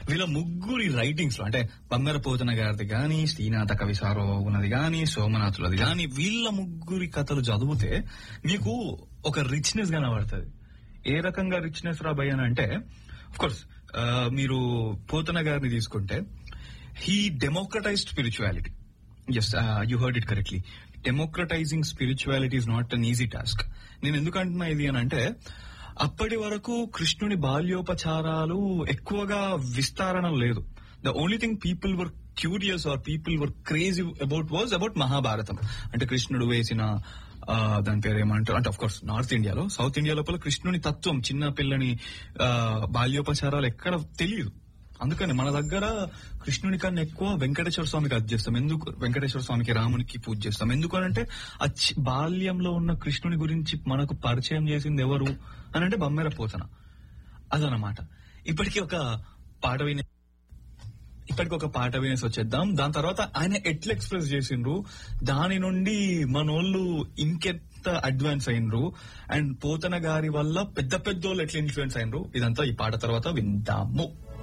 వీళ్ళ ముగ్గురి రైటింగ్స్ లో అంటే బంగార పోతన గారిది గాని శ్రీనాథ కవి ఉన్నది గాని సోమనాథులది గాని వీళ్ళ ముగ్గురి కథలు చదివితే మీకు ఒక రిచ్నెస్ కనబడుతుంది ఏ రకంగా రిచ్నెస్ రా భయ్ అని అంటే కోర్స్ మీరు పోతన గారిని తీసుకుంటే he democratized spirituality yes you heard it correctly democratizing spirituality is not an easy task నేను ఎందుకు అంటున్నా ఇది అని అంటే అప్పటి వరకు కృష్ణుని బాల్యోపచారాలు ఎక్కువగా విస్తారణ లేదు the only thing people were curious or people were crazy about was about Mahabharatam అంటే కృష్ణుడు వేసిన ఆ, దాని పేరు ఏమంటారు అంటే అఫ్ కోర్స్ నార్త్ ఇండియాలో సౌత్ ఇండియా లోపల కృష్ణుని తత్వం చిన్న పిల్లని ఆ, బాల్యోపచారాలు ఎక్కడ తెలియదు అందుకని మన దగ్గర కృష్ణుని కన్నా ఎక్కువ వెంకటేశ్వర స్వామికి అది చేస్తాం ఎందుకు వెంకటేశ్వర స్వామికి రామునికి పూజ చేస్తాం ఎందుకు అని అంటే ఆ చి- బాల్యంలో ఉన్న కృష్ణుని గురించి మనకు పరిచయం చేసింది ఎవరు అని అంటే బమ్మెర పోతన అదనమాట ఇప్పటికీ ఒక పాట వినే ఇప్పటికి ఒక పాట వినేసి వచ్చేద్దాం దాని తర్వాత ఆయన ఎట్లా ఎక్స్ప్రెస్ చేసిండ్రు దాని నుండి మనోళ్ళు ఇంకెంత అడ్వాన్స్ అయినరు అండ్ పోతన గారి వల్ల పెద్ద పెద్దోళ్ళు ఎట్లా ఇన్ఫ్లుయెన్స్ అయినరు ఇదంతా ఈ పాట తర్వాత విందాము